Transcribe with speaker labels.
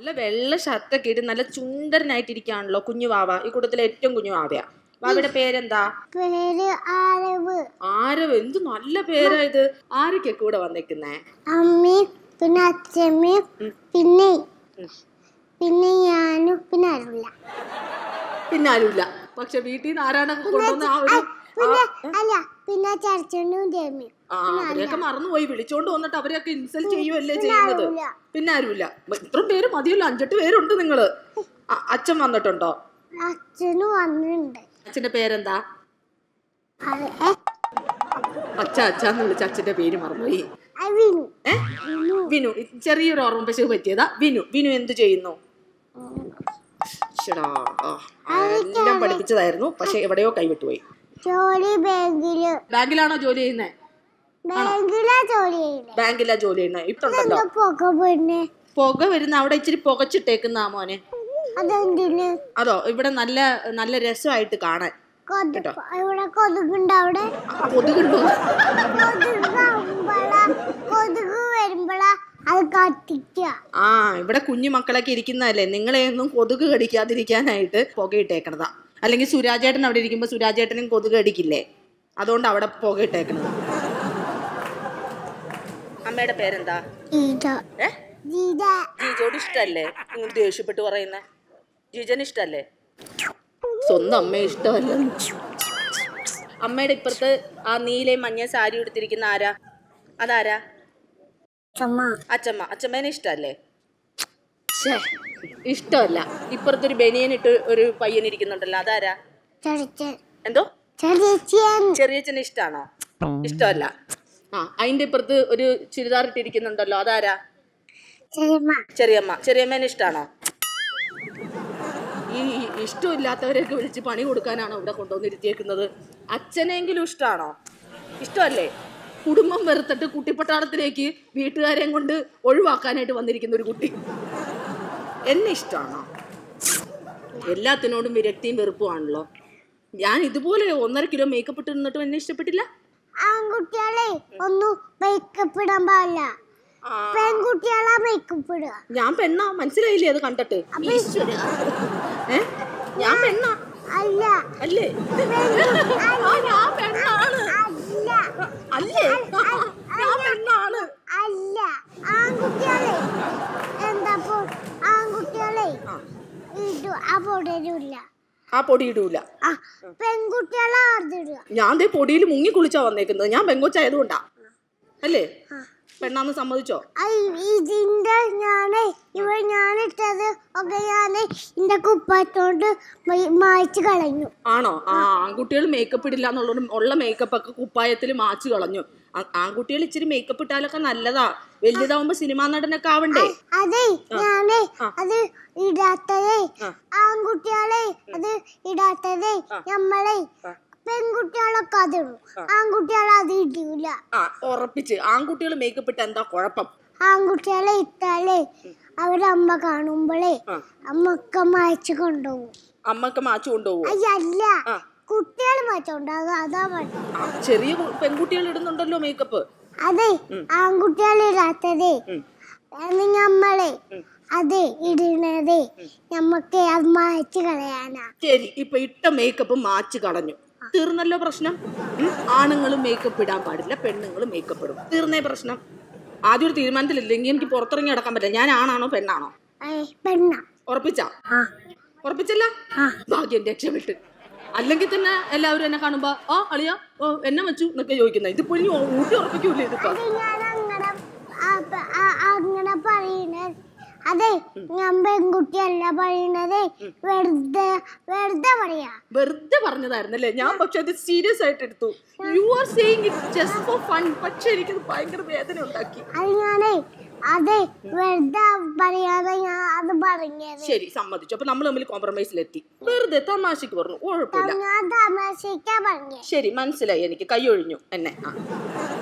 Speaker 1: നല്ല വെള്ള ഷർട്ടൊക്കെ ഇട്ട് നല്ല ചുണ്ടരനായിട്ടിരിക്കുകയാണല്ലോ കുഞ്ഞു വാവ ഈ കൂട്ടത്തിലെ ഏറ്റവും കുഞ്ഞു വാവയാ വാവയുടെ പേരെന്താ
Speaker 2: പേര് ആരവ്
Speaker 1: ആരവ് എന്ത് നല്ല പേരാ ഇത് ആരൊക്കെ കൂടെ വന്നേക്കുന്നേ
Speaker 2: അമ്മയും പിന്നെ അച്ഛമ്മയും പിന്നെ പിന്നെ ഞാനും പിന്നെ അറിയില്ല
Speaker 1: പിന്നെ ആരുമില്ല പക്ഷെ വീട്ടിൽ നിന്ന് ആരാണൊക്കെ കൊണ്ടുവന്ന ആ ഒരു
Speaker 2: പിന്നെ അല്ല പിന്നെ ചർച്ചനും രമ്യം
Speaker 1: ആ അവരെയൊക്കെ മറന്നുപോയി വിളിച്ചോണ്ട് വന്നിട്ട് അവരെയൊക്കെ ഇൻസൾട്ട് ചെയ്യുമല്ലേ ചെയ്യുന്നത്
Speaker 2: ആരുമില്ല.
Speaker 1: പിന്നെ ആരുമില്ല ഇത്രയും പേര് മതിയല്ലോ അഞ്ചെട്ട് പേരുണ്ട് നിങ്ങള് അ- അച്ഛൻ വന്നിട്ടുണ്ടോ
Speaker 2: അച്ഛനും വന്നിട്ടുണ്ട്
Speaker 1: അച്ഛന്റെ പേരെന്താ
Speaker 2: അത് ഏ,
Speaker 1: അച്ഛ അച്ഛന്ന് വിളിച്ച അച്ഛന്റെ പേര് മറന്നുപോയി
Speaker 2: അത് വിനു
Speaker 1: ഏ വിനു ചെറിയൊരു ഓർമ്മ പശു പറ്റിയതാ വിനു വിനു എന്ത് ചെയ്യുന്നു ശ്ശടാ, ആ, എല്ലാം പഠിപ്പിച്ചതായിരുന്നു പക്ഷെ എവിടെയോ കൈവിട്ടുപോയി
Speaker 2: ജോലി ബാങ്കില്
Speaker 1: ബാങ്കിലാണോ ജോലി ചെയ്യുന്നത്
Speaker 2: ബാങ്കിലാ ജോലി ചെയ്യണേ
Speaker 1: ബാങ്കിലാ ജോലി ചെയ്യുന്നത് ഇട്ടുണ്ടല്ലോ
Speaker 2: എന്താ പുക പോയിരുന്നേ
Speaker 1: പുക വരുന്ന അവിടെ ഇച്ചിരി പുകച്ചിട്ടേക്കുന്ന ആ മോനെ
Speaker 2: അതെന്തിന്
Speaker 1: അതോ ഇവിടെ നല്ല നല്ല രസമായിട്ട് കാണാൻ
Speaker 2: കൊതുക് ഇവിടെ കൊതുകുണ്ട് അവിടെ
Speaker 1: ആ, കൊതുകുണ്ടോ
Speaker 2: കൊതുകാവുമ്പളാ കൊതുക് വരുമ്പളാ അത് കത്തിക്കുക
Speaker 1: ആ ഇവിടെ കുഞ്ഞു മക്കളൊക്കെ ഇരിക്കുന്നതല്ലേ നിങ്ങളെയൊന്നും കൊതുക് കടിക്കാതിരിക്കാനായിട്ട് പുകയിട്ടേക്കണതാ അല്ലെങ്കിൽ സുരാജേട്ടൻ അവിടെ ഇരിക്കുമ്പോൾ സുരാജേട്ടനും കൊതുക് കടിക്കില്ലേ അതുകൊണ്ട് അവിടെ പുകയിട്ടേക്കണത് അമ്മയുടെ പേരെന്താ
Speaker 2: ഇത്
Speaker 1: ഏ
Speaker 2: ജീത
Speaker 1: ജീജോട് ഇഷ്ടല്ലേ നിങ്ങൾ ദേഷ്യപ്പെട്ട് പറയുന്നേ ജീജന് ഇഷ്ടല്ലേ സ്വന്തം അമ്മയെ ഇഷ്ടമല്ല അമ്മയുടെ ഇപ്പുറത്ത് ആ നീലയും മഞ്ഞ സാരി ഉടുത്തിരിക്കുന്ന ആരാ അതാരാ
Speaker 2: ചുമ
Speaker 1: അച്ചമ്മ അച്ചമ്മേനെ ഇഷ്ടമല്ലേ ഛേ, ഇഷ്ടമല്ല ഇപ്പുറത്തൊരു ബനിയൻ ഇട്ട് ഒരു പയ്യൻ ഇരിക്കുന്നുണ്ടല്ലോ അതാരാ
Speaker 2: ചെറിച്ചൻ
Speaker 1: എന്തോ
Speaker 2: ചെറിയച്ചൻ
Speaker 1: ചെറിയച്ഛന് ഇഷ്ടമാണോ ഇഷ്ടമല്ല ആ അതിന്റെ ഇപ്പുറത്ത് ഒരു ചുരിദാർ ഇട്ടിരിക്കുന്നുണ്ടല്ലോ അതാരാ
Speaker 2: ചെറിയമ്മ
Speaker 1: ചെറിയമ്മ ചെറിയമ്മേനെ ഇഷ്ടമാണോ ഈ ഇഷ്ടമില്ലാത്തവരെയൊക്കെ വിളിച്ച് പണി കൊടുക്കാനാണോ ഇവിടെ കൊണ്ടുവന്നിരുത്തിയേക്കുന്നത് അച്ഛനെങ്കിലും ഇഷ്ടമാണോ ഇഷ്ടമല്ലേ കുടുംബം വെറുത്തിട്ട് കുട്ടിപ്പട്ടാളത്തിലേക്ക് വീട്ടുകാരെയും കൊണ്ട് ഒഴിവാക്കാനായിട്ട് വന്നിരിക്കുന്ന ഒരു കുട്ടി എന്നെ ഇഷ്ടമാണോ എല്ലാത്തിനോടും വിരക്തിയും വെറുപ്പുമാണല്ലോ ഞാൻ ഇതുപോലെ ഒന്നര കിലോ മേക്കപ്പ് ഇട്ട് നിന്നിട്ടും എന്നെ ഇഷ്ടപ്പെട്ടില്ല
Speaker 2: ആൺകുട്ടികളെ ഒന്നും മേക്കപ്പ് ഇടാൻ പാടില്ല പെൺകുട്ടികളാ മേക്കപ്പ് ഇടുക
Speaker 1: ഞാൻ പെണ്ണാ മനസ്സിലായില്ലേ അത് കണ്ടിട്ട് ഈശ്വരാ. ഏ ഞാൻ പെണ്ണാ
Speaker 2: അല്ല
Speaker 1: അല്ലേ ആ, ഞാൻ പെണ്ണാണ്
Speaker 2: അല്ല
Speaker 1: അല്ലേ ഞാൻ പെണ്ണാണ്
Speaker 2: അല്ല ആൺകുട്ടികളെ എന്താ ആൺകുട്ടികളെ ഇടു ആ പൊടരില്ല
Speaker 1: ആ പൊടി ഇടൂല
Speaker 2: ആ പെൺകുട്ടികളെ അതിടുക
Speaker 1: ഞാൻ ദേ പൊടിയിൽ മുങ്ങി കുളിച്ചാ വന്നേക്കുന്നത് ഞാൻ പെങ്കൊച്ചായതുകൊണ്ടാ അല്ലേ പെണ്ണാന്ന് സമ്മതിച്ചോ
Speaker 2: ഇതിന്റെ ഞാനേ ഇവ ഞാനിട്ടത് ഒക്കെ ഞാന് ഇന്റെ കുപ്പത്തോണ്ട് മായ്ച്ചു കളഞ്ഞു
Speaker 1: ആണോ ആ ആൺകുട്ടികൾ മേക്കപ്പ് ഇടില്ല എന്നുള്ളത് ഉള്ള മേക്കപ്പ് ഒക്കെ കുപ്പായത്തിൽ മാച്ച് കളഞ്ഞു ആ- ആൺകുട്ടികൾ ഇച്ചിരി മേക്കപ്പ് ഇട്ടാലൊക്കെ നല്ലതാ വലുതാവുമ്പോ സിനിമാ നടനൊക്കെ ആവണ്ടേ
Speaker 2: അതെ ഞാനേ
Speaker 1: ആ.
Speaker 2: അത് ഇടാത്തതേ
Speaker 1: ആ.
Speaker 2: ആൺകുട്ടികളെ അത് ഇടാത്തതേ നമ്മളെ
Speaker 1: ആ.
Speaker 2: പെൺകുട്ടികളൊക്കെ അതിടും ആൺകുട്ടികളെ അത് ഇടൂല
Speaker 1: ആ ഉറപ്പിച്ച് ആൺകുട്ടികൾ മേക്കപ്പ് ഇട്ട എന്താ കുഴപ്പം
Speaker 2: ആൺകുട്ടികളെ ഇട്ടാലേ അവരമ്മ കാണുമ്പോഴേ
Speaker 1: ആ.
Speaker 2: അമ്മൊക്കെ മായ്ച്ചു കൊണ്ടുപോകും
Speaker 1: അമ്മക്ക് മാച്ച് കൊണ്ടുപോകും
Speaker 2: അയ്യല്ല
Speaker 1: ആ.
Speaker 2: കുട്ടികൾ മാറ്റുണ്ടാകും അതാ മതി
Speaker 1: ആ, ചെറിയ പെൺകുട്ടികൾ ഇടുന്നുണ്ടല്ലോ മേക്കപ്പ്
Speaker 2: അതെ ആൺകുട്ടികൾ ഇടാത്തതേ
Speaker 1: ഉം.
Speaker 2: അത് നമ്മളെ അതെ ഇടുന്നതേ നമുക്ക് അത് മായ്ച്ചു കളയാനാ
Speaker 1: ശരി ഇപ്പൊ ഇട്ട മേക്കപ്പ് മാച്ച് കളഞ്ഞു തീർന്നല്ലോ പ്രശ്നം ഉം, ആണുങ്ങളും മേക്കപ്പ് ഇടാൻ പാടില്ല പെണ്ണുങ്ങളും മേക്കപ്പ് ഇടും തീർന്നേ പ്രശ്നം ആദ്യം ഒരു തീരുമാനത്തിലില്ലെങ്കിൽ എനിക്ക് പുറത്തിറങ്ങി നടക്കാൻ പറ്റില്ല ഞാൻ ആണാണോ പെണ്ണാണോ
Speaker 2: ഏയ് പെണ്ണ
Speaker 1: ഉറപ്പിച്ചാ
Speaker 2: ആ
Speaker 1: ഉറപ്പിച്ചല്ല
Speaker 2: ആ.
Speaker 1: ഭാഗ്യം രക്ഷപ്പെട്ട് അല്ലെങ്കിൽ തന്നെ എല്ലാവരും എന്നെ കാണുമ്പോ ആ അളിയ ഓ എന്നെ വെച്ചു എന്നൊക്കെ ചോദിക്കുന്നത് ഇതിപ്പോ ഇനി ഊട്ടി ഉറപ്പിക്കൂലേ ഇതിപ്പോ
Speaker 2: അത് ഞാൻ അങ്ങനെ ആ- ആ- അങ്ങനെ പറയണത് അതെ ഞാൻ പെൺകുട്ടിയല്ല പറയണത് വെറുതെ വെറുതെ പറയാ
Speaker 1: വെറുതെ പറഞ്ഞതായിരുന്നല്ലേ ഞാൻ പക്ഷെ അത് സീരിയസ് ആയിട്ട് എടുത്തു you are saying it just for fun പക്ഷെ എനിക്കത് ഭയങ്കര വേദന ഉണ്ടാക്കി
Speaker 2: അത് ഞാനേ അതെ വെറുതെ പറയാതെ ഞാൻ അത് പറഞ്ഞത്
Speaker 1: ശരി സമ്മതിച്ചു അപ്പൊ നമ്മൾ തമ്മിൽ കോംപ്രമൈസിലെത്തി വെറുതെ തമാശക്ക് പറഞ്ഞു കുഴപ്പമില്ല
Speaker 2: ഞാൻ തമാശക്കാ പറഞ്ഞത്
Speaker 1: ശരി മനസ്സിലായി എനിക്ക് കൈ ഒഴിഞ്ഞു എന്നെ ആ